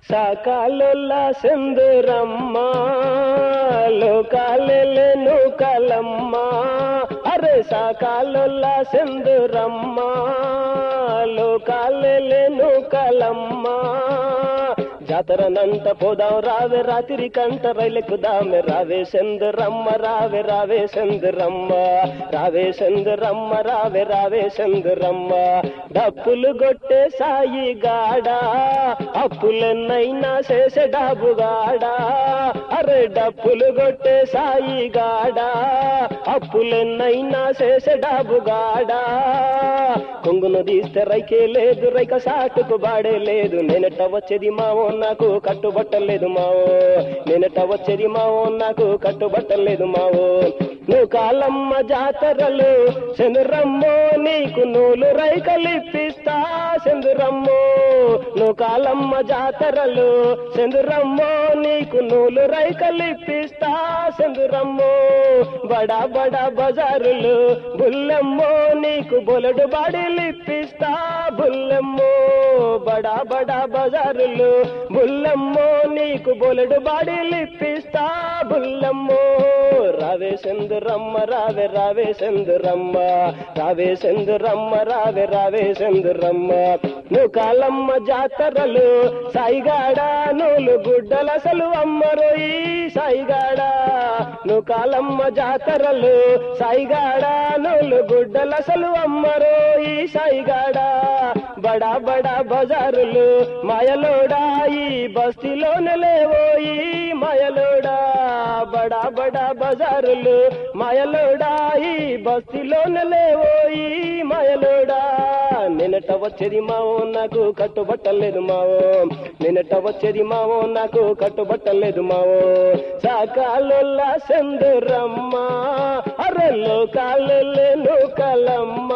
సాకాలొల్ల సెందురమ్మ లోకాలెలెను కలమ్మ అరే సాకాలొల్ల సెందురమ్మ లోకాలెలెను కలమ్మ జాతరనంట పోదాం రావే రాత్రి కంట రైలెక్కుదామె రావే సెందురమ్మ రావే రావే సెందురమ్మ రావే సెందురమ్మ రావే రావే సెందురమ్మ డప్పులు కొట్టే సాయి గాడా అప్పులెన్నైనా చేసే డాబుగాడా అరే డప్పులు కొట్టే సాయి గాడా అప్పులెన్నైనా చేసే డాబుగాడా కొంగును తీస్తే రైకే లేదు రైక సాటుకు బాడే లేదు నేనట వచ్చేది మావో నాకు కట్టుబట్టలేదు మావో నేనట వచ్చేది మావో నాకు కట్టుబట్టలేదు మావో నువ్వు కాలమ్మ జాతరలు చంద్రమ్మో నీకు నూలు రైకలిప్పిస్తా చంద్రమ్మో నువ్వు కాలమ్మ జాతరలు చంద్రమ్మో నీకు నూలు రైకలిప్పిస్తా చంద్రమ్మో బడా బడా బజారులు బుల్లెమ్మో నీకు బొలడు బాడీలిప్పిస్తా బుల్లెమ్మో బడా బడా బజారులు బుల్లెమ్మో నీకు బొలడు బాడీలిప్పిస్తా బుల్లెమ్మో రావే సెందురమ్మ రావే రావే సెందురమ్మ రావే సెందురమ్మ రావే రావే సెందురమ్మ నువ్వు కాలమ్మ జాతరలు సాయిగాడ నూలు గుడ్డలసలు అమ్మరోయి సాయిగాడ నువ్వు కాలమ్మ జాతరలు సాయిగాడ నూలు గుడ్డలసలు అమ్మరోయి సాయిగాడ బడా బడా బజారులు మాయలోడా ఈ బస్తీలోనే లేవోయి మాయలోడా బడా బడా బజారులు మాయలోడా ఈ బస్తీలోనే లేవోయి మాయలోడా నిన్నట వచ్చేది మావో నాకు కట్టుబట్టలేదు మావో నిన్నట వచ్చేది మావో నాకు కట్టుబట్టలేదు మావో సాకాలొల్ల సెందురమ్మ అరెల్లో కాలెల్లెను కలమ్మ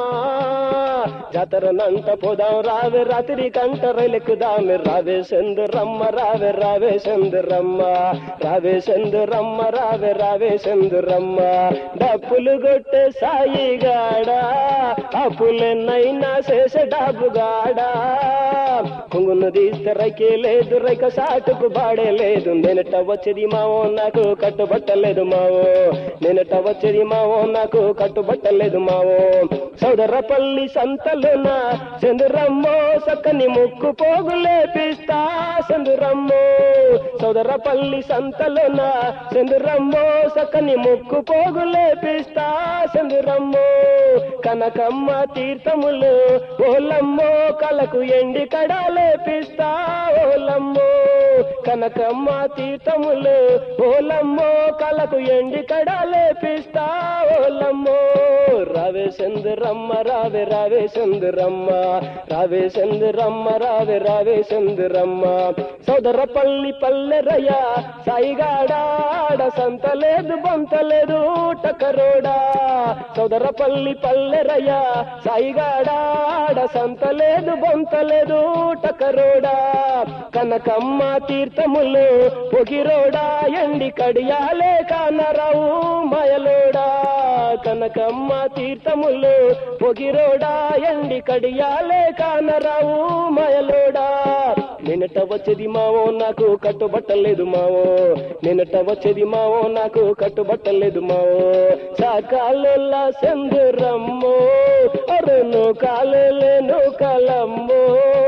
జాతరనంత పోదాం రావే రాత్రి కంట రైలెక్కుదామె రావే సెందురమ్మ రావే రావే సెందురమ్మ రావే సెందురమ్మ రావే రావే సెందురమ్మ డప్పులు కొట్టే సాయిగాడా అప్పులెన్నైనా చేసే డాబుగాడా కొంగును తీస్తే రైకే లేదు రైక సాటుకు బాడే లేదు నేనట వచ్చేది మావో నాకు కట్టుబట్టలేదు మావో నేనట వచ్చేది మావో నాకు కట్టుబట్టలేదు మావో సోదరపల్లి సంతలున చంద్రమ్మో సక్కని ముక్కు పోగులేపిస్తా చంద్రమ్మో సోదరపల్లి సంతలున చంద్రమ్మో సక్కని ముక్కు పోగులేపిస్తా చంద్రమ్మో కనకమ్మ తీర్థములు ఓలమ్మో కలకు ఎండి కడాలేపిస్తా ఓలమ్మో కనకమ్మ తీర్థములు ఓలమ్మో కలకు ఎండి కడాలేపిస్తా ఓలమ్మో రావే చంద్రమ్మ రావే రావే చంద్రమ్మ రావే చంద్రమ్మ రావే రావే చంద్రమ్మ సోదరపల్లి పల్లెరయ్య సాయిగాడాడ సంతలేదు బొంతలేదు టకరోడా సోదరపల్లి పల్లెరయ్య సాయిగాడాడ సంతలేదు బొంతలేదు టకరోడా కనకమ్మ తీర్థములు పొగిరోడా ఎండి కడియాలే కానరావు మాయలోడా కనకమ్మ తీర్థములు పొగిరోడా ఎండి కడియాలే కానరావు మాయలోడా నిన్నట వచ్చేది మావో నాకు కట్టుబట్టలేదు మావో నిన్నట వచ్చేది మావో నాకు కట్టుబట్టలేదు మావో సాకాలొల్ల సెందురమ్మో అరును కాలేను కలమ్మో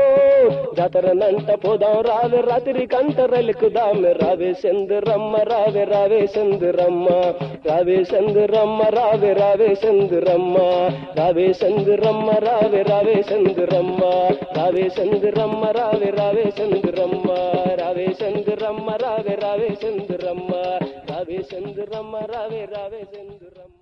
జాతరనంట పోదాం రావే రాత్రి కంట రైలుకుదామె రావే సెందురమ్మ రావే రావే సెందురమ్మ రావే సెందురమ్మ రావే రావే సెందురమ్మ రావే సెందురమ్మ రావే రావే సెందురమ్మ రావే సెందురమ్మ రావే రావే సెందురమ్మ రావే సెందురమ్మ రావే రావే సెందురమ్మ రావే సెందురమ్మ రావే రావే సెందురమ్మ